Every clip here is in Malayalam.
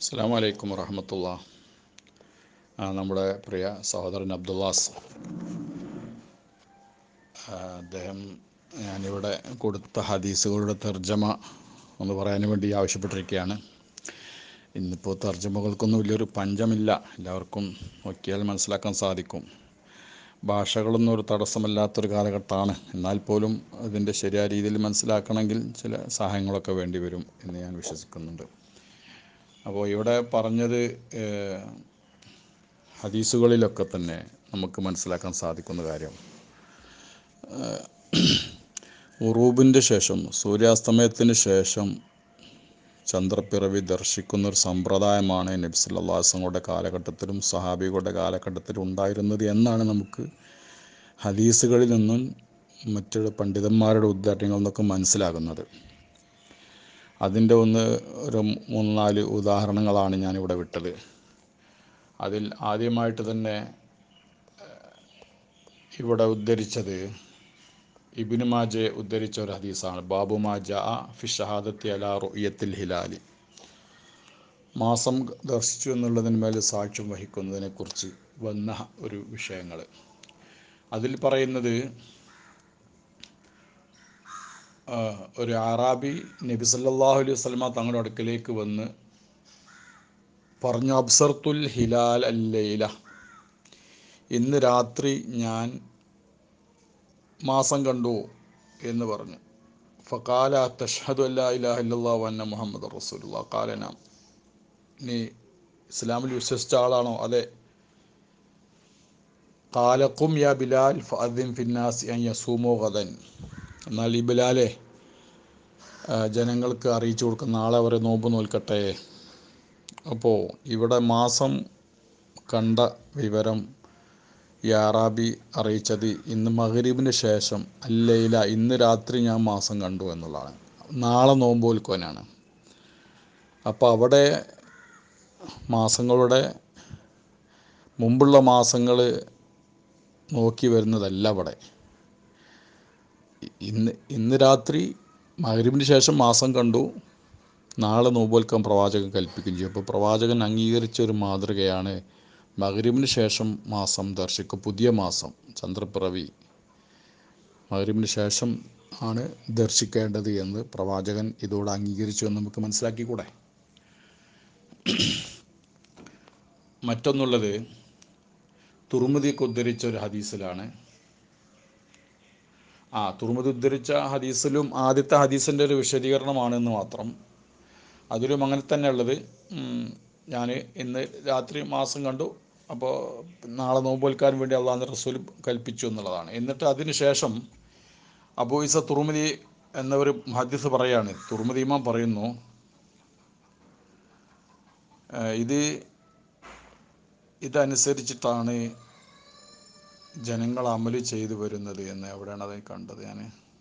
അസ്സാം വലൈക്കും വറഹമത്തുള്ള നമ്മുടെ പ്രിയ സഹോദരൻ അബ്ദുല്ലാസ് ആ, അദ്ദേഹം ഞാനിവിടെ കൊടുത്ത ഹദീസുകളുടെ തർജ്ജമ ഒന്ന് പറയാൻ വേണ്ടി ആവശ്യപ്പെട്ടിരിക്കുകയാണ് ഇന്നിപ്പോൾ തർജ്ജമകൾക്കൊന്നും വലിയൊരു പഞ്ചമില്ല എല്ലാവർക്കും നോക്കിയാൽ മനസ്സിലാക്കാൻ സാധിക്കും ഭാഷകളൊന്നും ഒരു തടസ്സമല്ലാത്തൊരു കാലഘട്ടമാണ് എന്നാൽ പോലും അതിൻ്റെ ശരിയായ രീതിയിൽ മനസ്സിലാക്കണമെങ്കിൽ ചില സഹായങ്ങളൊക്കെ വേണ്ടി വരും എന്ന് ഞാൻ വിശ്വസിക്കുന്നുണ്ട് അപ്പോൾ ഇവിടെ പറഞ്ഞത് ഏഹ്, ഹദീസുകളിലൊക്കെ തന്നെ നമുക്ക് മനസ്സിലാക്കാൻ സാധിക്കുന്ന കാര്യം ഉറൂബിൻ്റെ ശേഷം സൂര്യാസ്തമയത്തിന് ശേഷം ചന്ദ്രപ്പിറവി ദർശിക്കുന്ന ഒരു സമ്പ്രദായമാണ് നബി സല്ലാസങ്ങളുടെ കാലഘട്ടത്തിലും സഹാബികളുടെ കാലഘട്ടത്തിലും ഉണ്ടായിരുന്നത് എന്നാണ് നമുക്ക് ഹദീസുകളിൽ നിന്നും മറ്റു പണ്ഡിതന്മാരുടെ ഉദ്ധാരണങ്ങളിൽ നിന്നൊക്കെ മനസ്സിലാകുന്നത് അതിൻ്റെ ഒന്ന് ഒരു മൂന്ന് നാല് ഉദാഹരണങ്ങളാണ് ഞാനിവിടെ വിട്ടത് അതിൽ ആദ്യമായിട്ട് തന്നെ ഏഹ്, ഇവിടെ ഉദ്ധരിച്ചത് ഇബിന് മാജെ ഉദ്ധരിച്ച ഒരു ഹദീസാണ് ബാബു മാജ ഫി ഷഹാദത്തി അല റുയത്തിൽ ഹിലാലി മാസം ദർശിച്ചു എന്നുള്ളതിന് മേൽ സാക്ഷ്യം വഹിക്കുന്നതിനെക്കുറിച്ച് വന്ന ഒരു വിഷയങ്ങൾ അതിൽ പറയുന്നത് ആ, ഒരു അറാബി നബി സല്ലല്ലാഹു അലൈഹി വസല്ലമ തങ്ങളുടെ അടുക്കലേക്ക് വന്ന് പറഞ്ഞു അബ്സർത്തുൽ ഹിലാൽ അല്ലയില ഇന്ന് രാത്രി ഞാൻ മാസം കണ്ടു എന്ന് പറഞ്ഞു ഫക്കാല തഷ്ഹദു അല്ലാ ഇലാഹ ഇല്ലല്ലാഹു അന്ന മുഹമ്മദ് റസൂലുള്ള കാലന നീ ഇസ്ലാമിൽ വിശ്വസിച്ച ആളാണോ അതെ കാലക്കും യാ ബിലാൽ ഫഅദിൻ ഫിന്നാസി അൻ യസൂമോ ഗദൻ എന്നാൽ ഈ ബിലാലെ ആ, ജനങ്ങൾക്ക് അറിയിച്ചു കൊടുക്കുന്ന നാളെ അവരെ നോമ്പ് നോൽക്കട്ടെ അപ്പോൾ ഇവിടെ മാസം കണ്ട വിവരം ഈ അറാബി അറിയിച്ചത് ഇന്ന് മഹരീബിന് ശേഷം അല്ലയില ഇന്ന് രാത്രി ഞാൻ മാസം കണ്ടു എന്നുള്ളതാണ് നാളെ നോമ്പ് നോൽക്കുവാനാണ് അപ്പോൾ അവിടെ മാസങ്ങളുടെ മുമ്പുള്ള മാസങ്ങൾ നോക്കി വരുന്നതല്ല അവിടെ ഇന്ന് ഇന്ന് രാത്രി മകരിവിന് ശേഷം മാസം കണ്ടു നാളെ നോമ്പോൽക്കാൻ പ്രവാചകൻ കൽപ്പിക്കുകയും ചെയ്യും അപ്പോൾ പ്രവാചകൻ അംഗീകരിച്ച ഒരു മാതൃകയാണ് മകരിവിന് ശേഷം മാസം ദർശിക്കും പുതിയ മാസം ചന്ദ്രപ്പിറവി മകരിവിന് ശേഷം ആണ് ദർശിക്കേണ്ടത് എന്ന് പ്രവാചകൻ ഇതോടെ അംഗീകരിച്ചു എന്ന് നമുക്ക് മനസ്സിലാക്കിക്കൂടെ മറ്റൊന്നുള്ളത് തുറമുദിയൊക്കെ ഉദ്ധരിച്ച ഒരു ഹദീസിലാണ് ആ തുറമുദ് ഉദ്ധരിച്ച ഹദീസിലും ആദ്യത്തെ ഹദീസിൻ്റെ ഒരു വിശദീകരണമാണെന്ന് മാത്രം അതിലും അങ്ങനെ തന്നെ ഉള്ളത് ഞാൻ ഇന്ന് രാത്രി മാസം കണ്ടു അപ്പോൾ നാളെ നോമ്പോൽക്കാൻ വേണ്ടി അള്ളാഹ് റസൂൽ കൽപ്പിച്ചു എന്നുള്ളതാണ് എന്നിട്ട് അതിന് ശേഷം അബൂ ഇസ തുറുമതി എന്നൊരു ഹദീസ് പറയാണ് തുറുമതി ഇമാം പറയുന്നു ആ, ഇത് ഇതനുസരിച്ചിട്ടാണ് ജനങ്ങൾ അമല് ചെയ്തു വരുന്നത് എന്ന് എവിടെയാണ് അത് കണ്ടത് ഞാൻ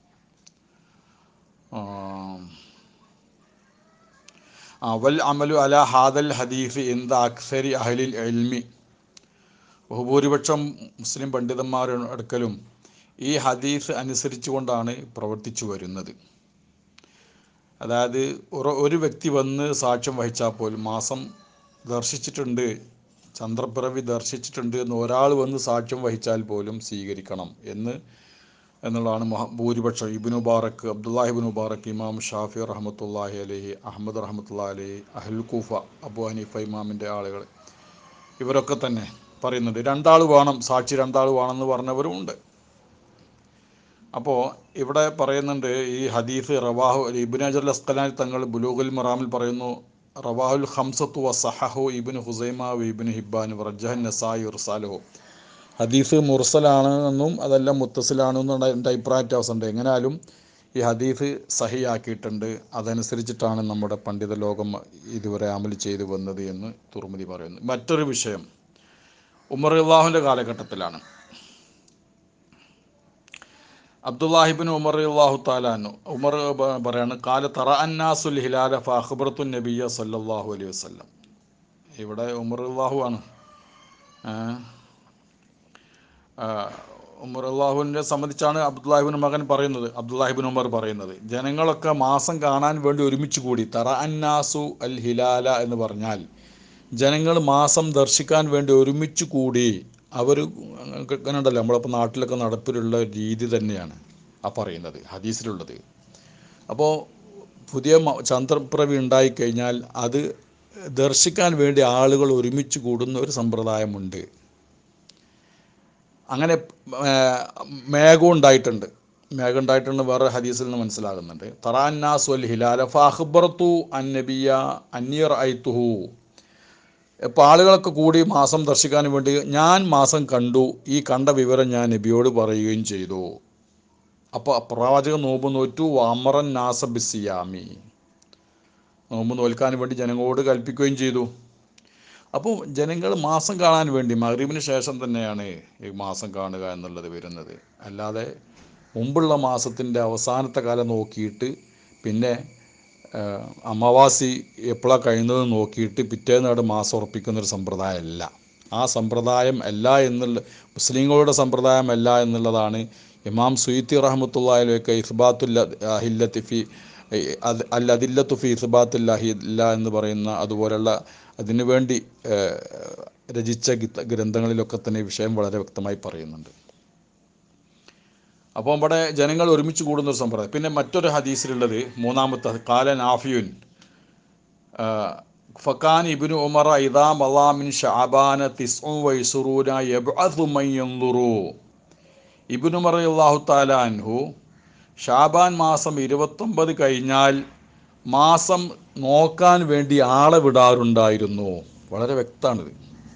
അവൽ അമലു അല ഹാദൽ ഹദീഫ് എന്ത അക്സരി അഹലിൽ എൽമി ബഹുഭൂരിപക്ഷം മുസ്ലിം പണ്ഡിതന്മാരുടെ അടുക്കലും ഈ ഹദീസ് അനുസരിച്ചുകൊണ്ടാണ് പ്രവർത്തിച്ചു വരുന്നത് അതായത് ഒരു- ഒരു വ്യക്തി വന്ന് സാക്ഷ്യം വഹിച്ചാൽ പോലും മാസം ദർശിച്ചിട്ടുണ്ട് ചന്ദ്രപ്പിറവി ദർശിച്ചിട്ടുണ്ട് എന്ന് ഒരാൾ വന്ന് സാക്ഷ്യം വഹിച്ചാൽ പോലും സ്വീകരിക്കണം എന്ന് എന്നുള്ളതാണ് മഹ- ഭൂരിപക്ഷം ഇബിനു മുബാറക്ക് അബ്ദുല്ലാഹിബിൻ മുബാറക്ക് ഇമാം ഷാഫി റഹമത്തുല്ലാഹി അലഹി അഹമ്മദ് റഹമത്തുല്ലാ അലഹി അഹുൽ കൂഫ അബു ഹനീഫ ഇമാമിൻ്റെ ആളുകൾ ഇവരൊക്കെ തന്നെ പറയുന്നുണ്ട് രണ്ടാൾ വേണം സാക്ഷി രണ്ടാൾ വേണമെന്ന് പറഞ്ഞവരും ഉണ്ട് അപ്പോൾ ഇവിടെ പറയുന്നുണ്ട് ഈ ഹദീസ് റവാഹു ഇബിൻ അജർ അസ്കലാൻ തങ്ങൾ ബുലൂഗുൽ മറാമിൽ പറയുന്നു റവാഹുൽ ഹംസത്തു വസഹഹു ഇബിൻ ഹുസൈമ ഇബിൻ ഹിബാൻ റജഹൻ നസായി ഉർസാലുഹു ഹദീസ് മുർസലാണ് എന്നും അതല്ല മുത്തസിലാണെന്നും എൻ്റെ അഭിപ്രായ വ്യത്യാസമുണ്ട് എങ്ങനെയാലും ഈ ഹദീസ് സഹിയാക്കിയിട്ടുണ്ട് അതനുസരിച്ചിട്ടാണ് നമ്മുടെ പണ്ഡിത ലോകം ഇതുവരെ അമൽ ചെയ്തു വന്നത് എന്ന് തുറമുതി പറയുന്നു മറ്റൊരു വിഷയം ഉമർ അള്ളാഹുവിൻ്റെ കാലഘട്ടത്തിലാണ് അബ്ദുല്ലാഹിബിൻ ഉമർ അള്ളാഹു താലാനു ഉമർ ബ- പറയാണ് കാല തറ അന്നാസുൽ ഹിലാല ഫാഖബറത്തു നബിയ സല്ലല്ലാഹു അലൈഹി വസല്ലം ഇവിടെ ഉമർ അള്ളാഹു ആണ് ഏ? ആ, ഉമർ അള്ളാഹുവിനെ സംബന്ധിച്ചാണ് അബ്ദുല്ലാഹിബിൻ മകൻ പറയുന്നത് അബ്ദുല്ലാഹിബിൻ ഉമർ പറയുന്നത് ജനങ്ങളൊക്കെ മാസം കാണാൻ വേണ്ടി ഒരുമിച്ച് കൂടി തറ അന്നാസു അൽ ഹിലാല എന്ന് പറഞ്ഞാൽ ജനങ്ങൾ മാസം ദർശിക്കാൻ വേണ്ടി ഒരുമിച്ച് കൂടി അവർ അങ്ങനെ ഉണ്ടല്ലോ നമ്മളിപ്പോൾ നാട്ടിലൊക്കെ നടപ്പിലുള്ള രീതി തന്നെയാണ് ആ പറയുന്നത് ഹദീസിലുള്ളത് അപ്പോൾ പുതിയ മ- ചന്ദ്രപ്പിറവി ഉണ്ടായിക്കഴിഞ്ഞാൽ അത് ദർശിക്കാൻ വേണ്ടി ആളുകൾ ഒരുമിച്ച് കൂടുന്ന ഒരു സമ്പ്രദായമുണ്ട് അങ്ങനെ ആ, മേഘം ഉണ്ടായിട്ടുണ്ട് മേഘം ഉണ്ടായിട്ടുണ്ട് വേറെ ഹദീസിൽ നിന്ന് മനസ്സിലാകുന്നുണ്ട് തറാന്നാസ് വൽ ഹിലാല ഫാഹ്ബർത്തു അൻ നബിയ അന്നീർ ഐത്തുഹു ഇപ്പോൾ ആളുകളൊക്കെ കൂടി മാസം ദർശിക്കാൻ വേണ്ടി ഞാൻ മാസം കണ്ടു ഈ കണ്ട വിവരം ഞാൻ നബിയോട് പറയുകയും ചെയ്തു അപ്പോൾ പ്രവാചകൻ നോമ്പ് നോറ്റു വാമറൻ നാസബിസിയാമി നോമ്പ് നോൽക്കാൻ വേണ്ടി ജനങ്ങളോട് കൽപ്പിക്കുകയും ചെയ്തു അപ്പോൾ ജനങ്ങൾ മാസം കാണാൻ വേണ്ടി മഗ്രീബിന് ശേഷം തന്നെയാണ് ഈ മാസം കാണുക എന്നുള്ളത് വരുന്നത് അല്ലാതെ മുമ്പുള്ള മാസത്തിൻ്റെ അവസാനത്തെ കാലം നോക്കിയിട്ട് പിന്നെ ആ, അമാവാസി എപ്പോഴാണ് കഴിയുന്നത് നോക്കിയിട്ട് പിറ്റേന്നാട് മാസം ഉറപ്പിക്കുന്ന ഒരു സമ്പ്രദായമല്ല ആ സമ്പ്രദായം അല്ല എന്നുള്ള മുസ്ലിങ്ങളുടെ സമ്പ്രദായം അല്ല എന്നുള്ളതാണ് ഇമാം സുയ്ത്തി റഹമത്തുള്ളാഹിലൊക്കെ ഇസ്ബാത്തുല്ല അഹില്ലത്തി ഫി അത് അൽ അതില്ലത്തു ഫി ഇസ്ബാത്തുൽ അഹില്ല എന്ന് പറയുന്ന അതുപോലുള്ള അതിനു വേണ്ടി ഏഹ്, രചിച്ച ഗിത്ത ഗ്രന്ഥങ്ങളിലൊക്കെ തന്നെ ഈ വിഷയം വളരെ വ്യക്തമായി പറയുന്നുണ്ട് അപ്പോൾ ഇവിടെ ജനങ്ങൾ ഒരുമിച്ച് കൂടുന്ന ഒരു സമ്പ്രദായം പിന്നെ മറ്റൊരു ഹദീസിലുള്ളത് മൂന്നാമത്തെ കാല നാഫിയുൻ ഫക്കാൻ ഇബിനു ഉമർ ഇദാ മലാമിൻ ഷാബാന തിസ്ഉ വൈസുറൂന യബ്അഥു മൻ യൻദുറു ഇബ്നു ഉമർ അള്ളാഹു താല അൻഹു ഷാബാൻ മാസം ഇരുപത്തൊമ്പത് കഴിഞ്ഞാൽ മാസം നോക്കാൻ വേണ്ടി ആളെ വിടാറുണ്ടായിരുന്നു വളരെ വ്യക്തമാണിത്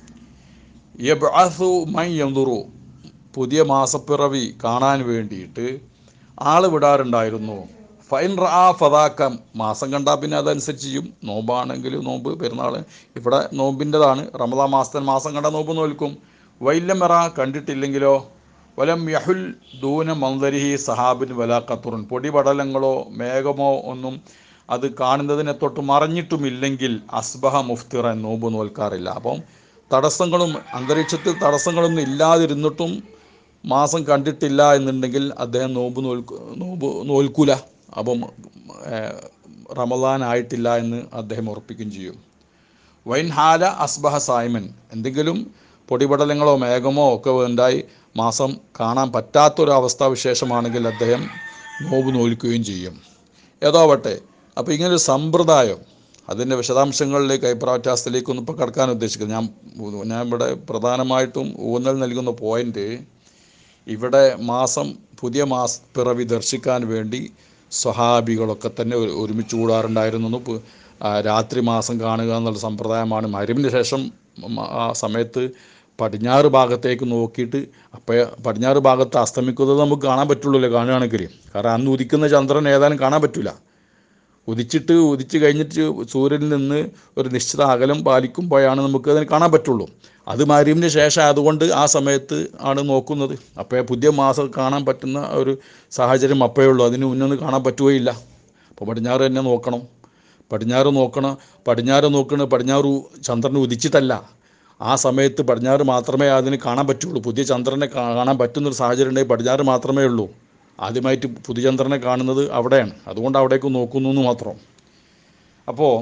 യബ്അഥു മൻ യൻദുറു പുതിയ മാസപ്പിറവി കാണാൻ വേണ്ടിയിട്ട് ആള് വിടാറുണ്ടായിരുന്നു ഫൈൻ റാ ഫതാക്കം മാസം കണ്ടാൽ പിന്നെ അതനുസരിച്ച് ചെയ്യും നോമ്പാണെങ്കിൽ നോമ്പ് പെരുന്നാൾ ഇവിടെ നോമ്പിൻ്റെതാണ് റമദാ മാസത്തിൽ മാസം കണ്ട നോമ്പ് നോൽക്കും വൈല്ലമെറ കണ്ടിട്ടില്ലെങ്കിലോ വലം യഹുൽ ദൂന മന്ദരിഹി സഹാബിൻ വല ഖത്തുറുൻ പൊടിപടലങ്ങളോ മേഘമോ ഒന്നും അത് കാണുന്നതിനെ തൊട്ട് മറഞ്ഞിട്ടുമില്ലെങ്കിൽ അസ്ബഹ മുഫ്തിറൻ നോമ്പ് നോൽക്കാറില്ല അപ്പം തടസ്സങ്ങളും അന്തരീക്ഷത്തിൽ തടസ്സങ്ങളൊന്നും ഇല്ലാതിരുന്നിട്ടും മാസം കണ്ടിട്ടില്ല എന്നുണ്ടെങ്കിൽ അദ്ദേഹം നോമ്പ് നോൽക്കു നോമ്പ് നോൽക്കൂല അപ്പം ഏഹ്, റമദാൻ ആയിട്ടില്ല എന്ന് അദ്ദേഹം ഉറപ്പിക്കുകയും ചെയ്യും വൈൻ ഹാല അസ്ബഹ സായ്മൻ എന്തെങ്കിലും പൊടിപടലങ്ങളോ മേഘമോ ഒക്കെ ഉണ്ടായി മാസം കാണാൻ പറ്റാത്തൊരു അവസ്ഥാവിശേഷമാണെങ്കിൽ അദ്ദേഹം നോമ്പ് നോൽക്കുകയും ചെയ്യും ഏതാവട്ടെ അപ്പോൾ ഇങ്ങനൊരു സമ്പ്രദായം അതിൻ്റെ വിശദാംശങ്ങളിലേക്ക് അഭിപ്രായവ്യത്യാസത്തിലേക്കൊന്നും ഇപ്പോൾ കടക്കാൻ ഉദ്ദേശിക്കുന്നത് ഞാൻ ഞാൻ ഇവിടെ പ്രധാനമായിട്ടും ഊന്നൽ നൽകുന്ന പോയിന്റ് ഇവിടെ മാസം പുതിയ മാസ പിറവി ദർശിക്കാൻ വേണ്ടി സ്വഹാബികളൊക്കെ തന്നെ ഒരു- ഒരുമിച്ച് കൂടാറുണ്ടായിരുന്നു പു- ആ, രാത്രി മാസം കാണുക എന്നുള്ള സമ്പ്രദായമാണ് മരുവിന് ശേഷം മ- ആ സമയത്ത് പടിഞ്ഞാറ് ഭാഗത്തേക്ക് നോക്കിയിട്ട് അപ്പോൾ പടിഞ്ഞാറ് ഭാഗത്ത് അസ്തമിക്കുന്നത് നമുക്ക് കാണാൻ പറ്റുള്ളൂല്ലോ കാണുകയാണെങ്കിൽ കാരണം അന്ന് ഉദിക്കുന്ന ചന്ദ്രൻ ഏതായാലും കാണാൻ പറ്റില്ല ഉദിച്ചിട്ട് ഉദിച്ച് കഴിഞ്ഞിട്ട് സൂര്യനിൽ നിന്ന് ഒരു നിശ്ചിത അകലം പാലിക്കുമ്പോഴാണ് നമുക്ക് അതിന് കാണാൻ പറ്റുള്ളൂ അത് മരീമിന് ശേഷം അതുകൊണ്ട് ആ സമയത്ത് ആണ് നോക്കുന്നത് അപ്പോൾ പുതിയ മാസം കാണാൻ പറ്റുന്ന ഒരു സാഹചര്യം അപ്പോഴേ ഉള്ളൂ അതിന് മുന്നൊന്നും കാണാൻ പറ്റുകയില്ല അപ്പോൾ പടിഞ്ഞാറ് തന്നെ നോക്കണം പടിഞ്ഞാറ് നോക്കണം പടിഞ്ഞാറ് നോക്കണ പടിഞ്ഞാറ് ഉ- ചന്ദ്രൻ ഉദിച്ചിട്ടല്ല ആ സമയത്ത് പടിഞ്ഞാറ് മാത്രമേ അതിന് കാണാൻ പറ്റുള്ളൂ പുതിയ ചന്ദ്രനെ കാ- കാണാൻ പറ്റുന്നൊരു സാഹചര്യം ഉണ്ടെങ്കിൽ പടിഞ്ഞാറ് മാത്രമേ ഉള്ളൂ ആദ്യമായിട്ട് പുതുചന്ദ്രനെ കാണുന്നത് അവിടെയാണ് അതുകൊണ്ട് അവിടേക്ക് നോക്കുന്നു എന്ന് മാത്രം അപ്പോൾ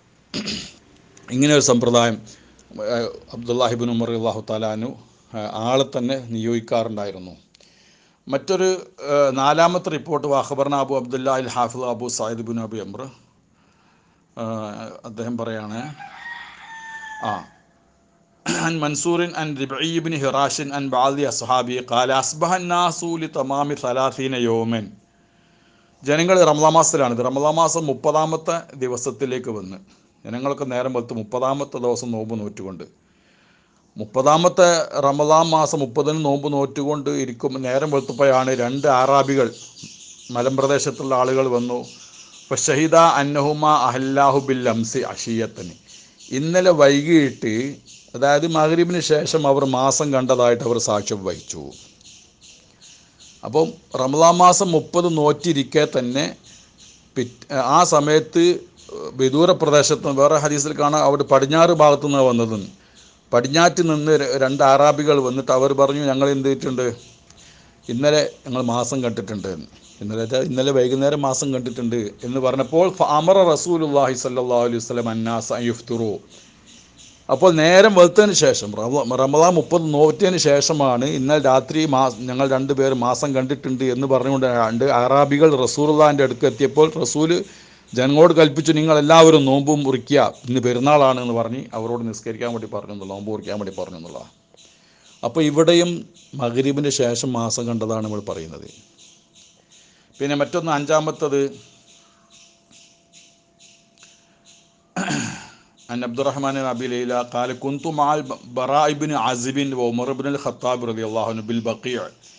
ഇങ്ങനെ ഒരു സമ്പ്രദായം ഏഹ്, അബ്ദുല്ലാഹിബിൻ ഉമർ അള്ളാഹു താലാനു ആളെ തന്നെ നിയോഗിക്കാറുണ്ടായിരുന്നു മറ്റൊരു ഏഹ്, നാലാമത്തെ റിപ്പോർട്ട് വാഹബർന Abu Abdullah al Hafid Abu Sayid bin Abi Amra ഏഹ്, അദ്ദേഹം പറയാണ് ആ عن منصور عن ربعي بن هراش عن بعض أصحابه قال أصبح الناس لتمام ثلاثين يوما ജനങ്ങൾ റമദാ മാസത്തിലാണ് ഇത് റമദാ മാസം മുപ്പതാമത്തെ ദിവസത്തിലേക്ക് വന്ന് ജനങ്ങളൊക്കെ നേരം വെളുത്ത് മുപ്പതാമത്തെ ദിവസം നോമ്പ് നോറ്റുകൊണ്ട് മുപ്പതാമത്തെ റമദാൻ മാസം മുപ്പതിന് നോമ്പ് നോറ്റുകൊണ്ട് ഇരിക്കും നേരം വെളുത്തപ്പോഴാണ് രണ്ട് ആറാബികൾ മലമ്പ്രദേശത്തുള്ള ആളുകൾ വന്നു ഷഹിദ അന്നഹുമ അഹല്ലാഹു ബിൽ അംസി അഷിയത്തന് ഇന്നലെ വൈകിട്ട് അതായത് മഗ്രിബിന് ശേഷം അവർ മാസം കണ്ടതായിട്ട് അവർ സാക്ഷ്യം വഹിച്ചു അപ്പം റമദാൻ മാസം മുപ്പത് നോറ്റിരിക്കെ തന്നെ പിറ്റ് ആ സമയത്ത് വിദൂര പ്രദേശത്ത് നിന്ന് വേറെ ഹദീസിൽ കാണാം അവിടെ പടിഞ്ഞാറ് ഭാഗത്തു നിന്ന് വന്നതെന്ന് പടിഞ്ഞാറ്റ് നിന്ന് ര- രണ്ട് അറാബികൾ വന്നിട്ട് അവർ പറഞ്ഞു ഞങ്ങൾ എന്ത് ചെയ്തിട്ടുണ്ട് ഇന്നലെ ഞങ്ങൾ മാസം കണ്ടിട്ടുണ്ട് എന്ന്. ഇന്നലെ ഇന്നലെ വൈകുന്നേരം മാസം കണ്ടിട്ടുണ്ട് എന്ന് പറഞ്ഞപ്പോൾ അമറ റസൂലുല്ലാഹി സല്ലല്ലാഹു അലൈഹി വസല്ലം അന്നാസ യുഫ്തുറു അപ്പോൾ നേരം വെളുത്തതിന് ശേഷം റമ- റമദാൻ മുപ്പത് നോറ്റിയതിന് ശേഷമാണ് ഇന്നലെ രാത്രി മാ ഞങ്ങൾ രണ്ടുപേർ മാസം കണ്ടിട്ടുണ്ട് എന്ന് പറഞ്ഞുകൊണ്ട് രണ്ട് അറാബികൾ റസൂലുള്ളാഹിൻ്റെ അടുക്ക് എത്തിയപ്പോൾ റസൂല് ജനങ്ങളോട് കൽപ്പിച്ചു നിങ്ങൾ എല്ലാവരും നോമ്പും മുറിക്കുക ഇന്ന് പെരുന്നാളാണ് എന്ന് പറഞ്ഞ് അവരോട് നിസ്കരിക്കാൻ വേണ്ടി പറഞ്ഞു എന്നുള്ള നോമ്പ് മുറിക്കാൻ വേണ്ടി പറഞ്ഞു എന്നുള്ളതാണ് അപ്പോൾ ഇവിടെയും മഗ്രിബിന് ശേഷം മാസം കണ്ടതാണ് നമ്മൾ പറയുന്നത് പിന്നെ മറ്റൊന്ന് അഞ്ചാമത്തത് عن عبد الرحمن بن ابي ليلى قال كنت مع البراء بن عازب وعمر بن الخطاب رضي الله عنه بالبقيع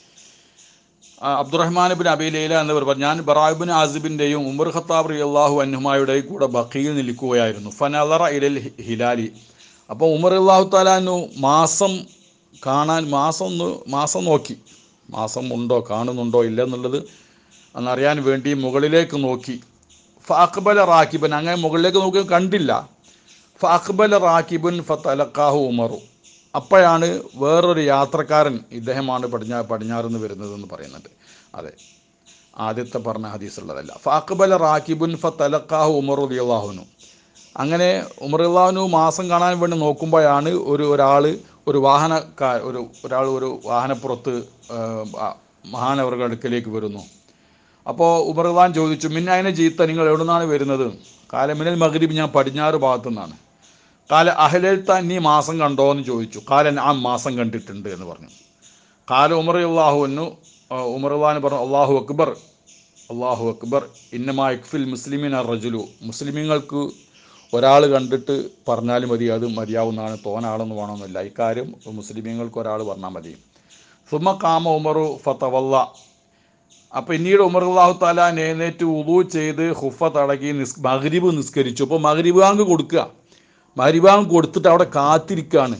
ആ, അബ്ദുറഹ്മാൻ ബിൻ അബി ലൈല എന്നിവർ പറഞ്ഞു ഞാൻ ബറാബിൻ ആസിബിൻ്റെയും ഉമർ ഖത്താബ് റി അള്ളാഹു അന്നുമായുടെയും കൂടെ ബക്കിയിൽ നിൽക്കുകയായിരുന്നു ഫനലറ ഇലൽ ഹി- ഹിലാലി അപ്പോൾ ഉമർ അള്ളാഹു താലാനു മാസം കാണാൻ മാസം ഒന്ന് മാസം നോക്കി മാസം ഉണ്ടോ കാണുന്നുണ്ടോ ഇല്ലെന്നുള്ളത് എന്നറിയാൻ വേണ്ടി മുകളിലേക്ക് നോക്കി ഫാഖ്ബല റാക്കിബൻ അങ്ങനെ മുകളിലേക്ക് നോക്കി കണ്ടില്ല ഫാഖ്ബല റാക്കിബുൻ ഫലക്കാഹു ഉമറു അപ്പോഴാണ് വേറൊരു യാത്രക്കാരൻ ഇദ്ദേഹമാണ് പടിഞ്ഞാ പടിഞ്ഞാറുനിന്ന് വരുന്നതെന്ന് പറയുന്നുണ്ട് അതെ ആദ്യത്തെ പറഞ്ഞ ഹദീസുള്ളതല്ല ഫാഖ്ബല റാക്കിബുൻ ഫലക്കാഹു ഉമർ ഉലിയാഹുനു അങ്ങനെ ഉമർ അള്ളാഹുനു മാസം കാണാൻ വേണ്ടി നോക്കുമ്പോഴാണ് ഒരു ഒരാൾ ഒരു വാഹനക്കാർ ഒരു ഒരാൾ ഒരു വാഹനപ്പുറത്ത് മഹാനവറുടെ അടുക്കലേക്ക് വരുന്നു അപ്പോൾ ഉമർഖാൻ ചോദിച്ചു മിന്നായനെ ജീത്ത നിങ്ങൾ എവിടെ നിന്നാണ് വരുന്നത് കാലമിനൽ മഗ്രിബ് ഞാൻ പടിഞ്ഞാറ് ഭാഗത്തു നിന്നാണ് കാല അഹലേൽത്താൻ നീ മാസം കണ്ടോ എന്ന് ചോദിച്ചു കാലൻ ആ മാസം കണ്ടിട്ടുണ്ട് എന്ന് പറഞ്ഞു കാല ഉമർ അള്ളാഹുവിനു ഉമർഖാൻ പറഞ്ഞു അള്ളാഹു അക്ബർ അള്ളാഹു അക്ബർ ഇന്നമാ ഇക്ഫിൽ മുസ്ലിമിൻ റജുലു മുസ്ലിമീങ്ങൾക്ക് ഒരാൾ കണ്ടിട്ട് പറഞ്ഞാലും മതി അത് മതിയാവുന്നതാണ് തോനാളെന്ന് വേണമെന്നില്ല ഇക്കാര്യം മുസ്ലിമീങ്ങൾക്ക് ഒരാൾ പറഞ്ഞാൽ മതി സുമ കാമ ഉമറു ഫത്തവല്ല അപ്പോൾ പിന്നീട് ഉമർ അള്ളാഹു താല എഴുന്നേറ്റ് ഉദു ചെയ്ത് ഹുഫ തടകി നിസ് മഗ്രിബ് നിസ്കരിച്ചു അപ്പോൾ മഗ്രിബ് ബാങ്ക് കൊടുക്കുക മഗ്രിബ് ബാങ്ക് കൊടുത്തിട്ട് അവിടെ കാത്തിരിക്കുകയാണ്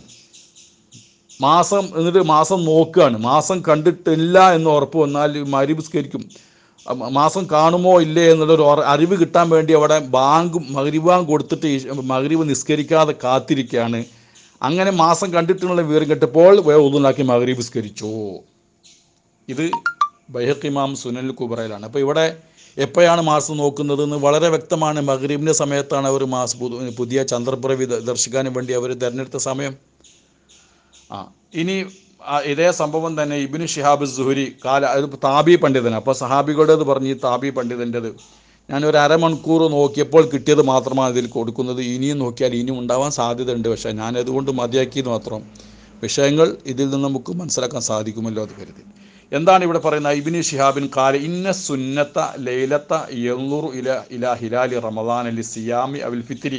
മാസം എന്നിട്ട് മാസം നോക്കുകയാണ് മാസം കണ്ടിട്ടില്ല എന്ന് ഉറപ്പ് വന്നാൽ മഗ്രിബ് നിസ്കരിക്കും അ- മാസം കാണുമോ ഇല്ലേ എന്നുള്ളൊരു ഉറ- അറിവ് കിട്ടാൻ വേണ്ടി അവിടെ ബാങ്ക് മഗ്രിബ് ബാങ്ക് കൊടുത്തിട്ട് ഈ മഗ്രിബ് നിസ്കരിക്കാതെ കാത്തിരിക്കുകയാണ് അങ്ങനെ മാസം കണ്ടിട്ടുള്ള വിവരം കേട്ടപ്പോൾ ഉദുനാക്കി മഗ്രിബ് നിസ്കരിച്ചു ഇത് ബൈഹഖ് ഇമാം സുനൽ കുബറയിലാണ് അപ്പോൾ ഇവിടെ എപ്പോഴാണ് മാസം നോക്കുന്നത് എന്ന് വളരെ വ്യക്തമാണ് മഗ്രീബിൻ്റെ സമയത്താണ് അവർ മാസ് പുതു- പുതിയ ചന്ദ്രപ്പിറവി ദ- ദർശിക്കാൻ വേണ്ടി അവർ തിരഞ്ഞെടുത്ത സമയം ആ ഇനി ആ, ഇതേ സംഭവം തന്നെ ഇബിന് ഷിഹാബ് സുഹരി കാല അത് താബി പണ്ഡിതൻ അപ്പോൾ സഹാബികളുടേത് പറഞ്ഞ് ഈ താബി പണ്ഡിതൻ്റെത് ഞാൻ ഒരു അരമണിക്കൂർ നോക്കിയപ്പോൾ കിട്ടിയത് മാത്രമാണ് ഇതിൽ കൊടുക്കുന്നത് ഇനിയും നോക്കിയാൽ ഇനിയും ഉണ്ടാവാൻ സാധ്യതയുണ്ട് പക്ഷേ ഞാൻ അതുകൊണ്ട് മതിയാക്കിയത് മാത്രം വിഷയങ്ങൾ ഇതിൽ നിന്ന് നമുക്ക് മനസ്സിലാക്കാൻ സാധിക്കുമല്ലോ അത് കരുതി എന്താണ് ഇവിടെ പറയുന്നത് ഇബിന് ഷിഹാബിൻ കാല ഇന്ന സുന്നത്ത ലൈലത്ത യന്നുറു ഇല ഇല ഹിലാലി റമദാൻ അലി സിയാമി അവിൽ ഫിത്തിരി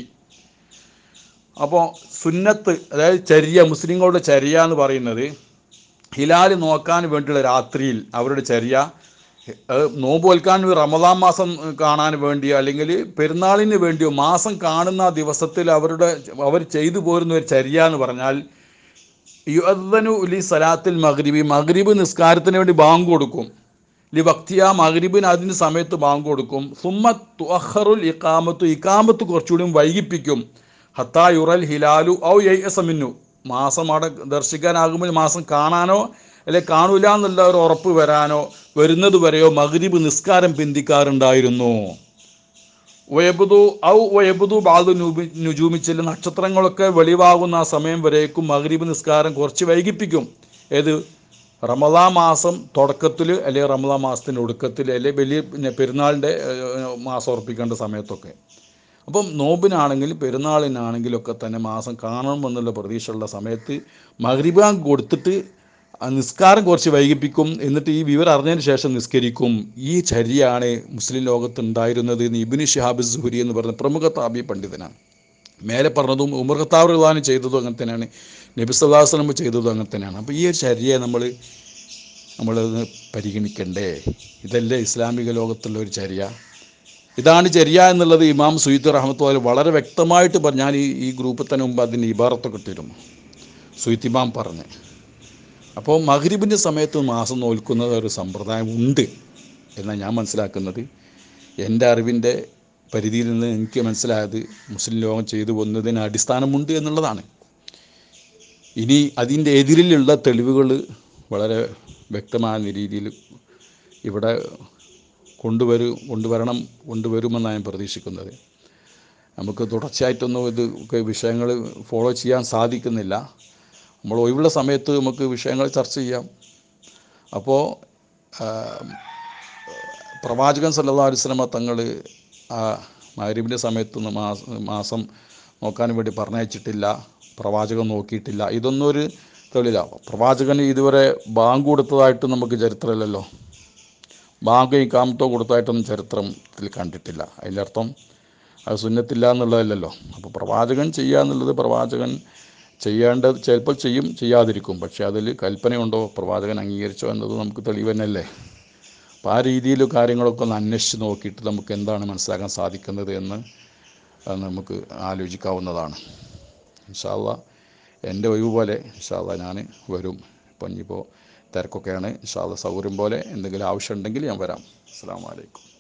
അപ്പോൾ സുന്നത്ത് അതായത് ചര്യ മുസ്ലിങ്ങളുടെ ചര്യ എന്ന് പറയുന്നത് ഹിലാല് നോക്കാൻ വേണ്ടിയുള്ള രാത്രിയിൽ അവരുടെ ചര്യ ഏഹ്, നോമ്പ് വെൽക്കാൻ റമദാൻ മാസം കാണാൻ വേണ്ടിയോ അല്ലെങ്കിൽ പെരുന്നാളിന് വേണ്ടിയോ മാസം കാണുന്ന ദിവസത്തിൽ അവരുടെ അവർ ചെയ്തു പോരുന്ന ഒരു ചര്യ എന്ന് പറഞ്ഞാൽ യുഅദ്ദനു ലി സലാത്തിൽ മഗ്രിബി മഗ്രിബ് നിസ്കാരത്തിന് വേണ്ടി ബാങ്ക് കൊടുക്കും ലി ഭക്തിയ മഗ്രിബിന് അതിന് സമയത്ത് ബാങ്ക് കൊടുക്കും സുമ്മ തുഅഖറുൽ ഇഖാമത്തു ഇഖാമത്ത് കുറച്ചുകൂടി വൈകിപ്പിക്കും ഹത്താ യുറൽ ഹിലാലു ഔ യൈഅസമിന്നു മാസം അവിടെ ദർശിക്കാനാകുമ്പോൾ മാസം കാണാനോ അല്ലെ കാണൂല എന്നുള്ള ഒരു ഉറപ്പ് വരാനോ വരുന്നത് വരെയോ മഗ്രിബ് നിസ്കാരം പിന്തിക്കാറുണ്ടായിരുന്നു വയബുദു ഔ വയബുദു ബാദു നുബി- നുജൂമി ചില നക്ഷത്രങ്ങളൊക്കെ വെളിവാകുന്ന ആ സമയം വരേക്കും മഗ്രിബ് നിസ്കാരം കുറച്ച് വൈകിപ്പിക്കും ഏത് റമദാ മാസം തുടക്കത്തിൽ അല്ലെങ്കിൽ റമദാ മാസത്തിൻ്റെ ഒടുക്കത്തിൽ അല്ലെങ്കിൽ വലിയ പിന്നെ പെരുന്നാളിൻ്റെ ഏഹ്, മാസം ഉറപ്പിക്കേണ്ട സമയത്തൊക്കെ അപ്പം നോമ്പിനാണെങ്കിലും പെരുന്നാളിനാണെങ്കിലും ഒക്കെ തന്നെ മാസം കാണണമെന്നുള്ള പ്രതീക്ഷയുള്ള സമയത്ത് മഗ്രിബാങ്ക് കൊടുത്തിട്ട് ആ നിസ്കാരം കുറച്ച് വൈകിപ്പിക്കും എന്നിട്ട് ഈ വിവരം അറിഞ്ഞതിന് ശേഷം നിസ്കരിക്കും ഈ ചര്യയാണ് മുസ്ലിം ലോകത്ത് ഉണ്ടായിരുന്നത് എന്ന് ഇബിന് ഷിഹാബ് സുഹരി എന്ന് പറയുന്ന പ്രമുഖ താബി പണ്ഡിതനാണ് മേലെ പറഞ്ഞതും ഉമർ ഖത്താബ് റിദാൻ ചെയ്തതും അങ്ങനെ തന്നെയാണ് നബി സല്ലല്ലാഹു അലൈഹി വസല്ലം ചെയ്തതും അങ്ങനെ തന്നെയാണ് അപ്പോൾ ഈ ഒരു ചര്യയെ നമ്മൾ നമ്മളത് പരിഗണിക്കണ്ടേ ഇതല്ലേ ഇസ്ലാമിക ലോകത്തുള്ള ഒരു ചര്യ ഇതാണ് ചര്യ എന്നുള്ളത് ഇമാം സുയ്ത്ത് റഹ്മത്തുള്ള വളരെ വ്യക്തമായിട്ട് പറഞ്ഞു ഞാൻ ഈ ഈ ഗ്രൂപ്പിൽ തന്നെ മുമ്പ് അതിന് ഇബാറത്തൊക്കെ ഇട്ടിരുന്നു സുയ്ത്ത് ഇമാം പറഞ്ഞ് അപ്പോൾ മഗ്രിബിൻ്റെ സമയത്ത് മാസം നോൽക്കുന്ന ഒരു സമ്പ്രദായം ഉണ്ട് എന്നാണ് ഞാൻ മനസ്സിലാക്കുന്നത് എൻ്റെ അറിവിൻ്റെ പരിധിയിൽ നിന്ന് എനിക്ക് മനസ്സിലായത് മുസ്ലിം ലോകം ചെയ്തു വന്നതിന് അടിസ്ഥാനമുണ്ട് എന്നുള്ളതാണ് ഇനി അതിൻ്റെ എതിരിലുള്ള തെളിവുകൾ വളരെ വ്യക്തമായ രീതിയിൽ ഇവിടെ കൊണ്ടുവരും കൊണ്ടുവരണം കൊണ്ടുവരുമെന്നാണ് ഞാൻ പ്രതീക്ഷിക്കുന്നത് നമുക്ക് തുടർച്ചയായിട്ടൊന്നും ഇത് ഒക്കെ വിഷയങ്ങൾ ഫോളോ ചെയ്യാൻ സാധിക്കുന്നില്ല നമ്മൾ ഒഴിവുള്ള സമയത്ത് നമുക്ക് വിഷയങ്ങൾ ചർച്ച ചെയ്യാം അപ്പോൾ പ്രവാചകൻ സല്ലല്ലാഹു അലൈഹി വസല്ലമ തങ്ങൾ ആ മഗ്രിബിൻ്റെ സമയത്ത് ഒന്ന് മാസം മാസം നോക്കാൻ വേണ്ടി പറഞ്ഞയച്ചിട്ടില്ല പ്രവാചകൻ നോക്കിയിട്ടില്ല ഇതൊന്നും ഒരു തെളിയില്ല പ്രവാചകൻ ഇതുവരെ ബാങ്ക് കൊടുത്തതായിട്ട് നമുക്ക് ചരിത്രമില്ലല്ലോ ബാങ്ക് ഈ കാമത്തോ കൊടുത്തതായിട്ടൊന്നും ചരിത്രത്തിൽ കണ്ടിട്ടില്ല അതിൻ്റെ അർത്ഥം അത് സുന്നത്തില്ല എന്നുള്ളതല്ലല്ലോ അപ്പോൾ പ്രവാചകൻ ചെയ്യുക എന്നുള്ളത് പ്രവാചകൻ ചെയ്യേണ്ടത് ചിലപ്പോൾ ചെയ്യും ചെയ്യാതിരിക്കും പക്ഷേ അതിൽ കൽപ്പനയുണ്ടോ പ്രവാചകൻ അംഗീകരിച്ചോ എന്നത് നമുക്ക് തെളിവ് തന്നെയല്ലേ അപ്പോൾ ആ രീതിയിൽ കാര്യങ്ങളൊക്കെ ഒന്ന് അന്വേഷിച്ച് നോക്കിയിട്ട് നമുക്ക് എന്താണ് മനസ്സിലാക്കാൻ സാധിക്കുന്നത് എന്ന് അത് നമുക്ക് ആലോചിക്കാവുന്നതാണ് ഇൻഷാല്ല എൻ്റെ ഒഴിവ് പോലെ ഇൻഷാല്ല ഞാൻ വരും ഇപ്പം ഇനിയിപ്പോൾ തിരക്കൊക്കെയാണ് ഇൻഷാല്ല സൗകര്യം പോലെ എന്തെങ്കിലും ആവശ്യമുണ്ടെങ്കിൽ ഞാൻ വരാം അസ്സാം വലൈക്കും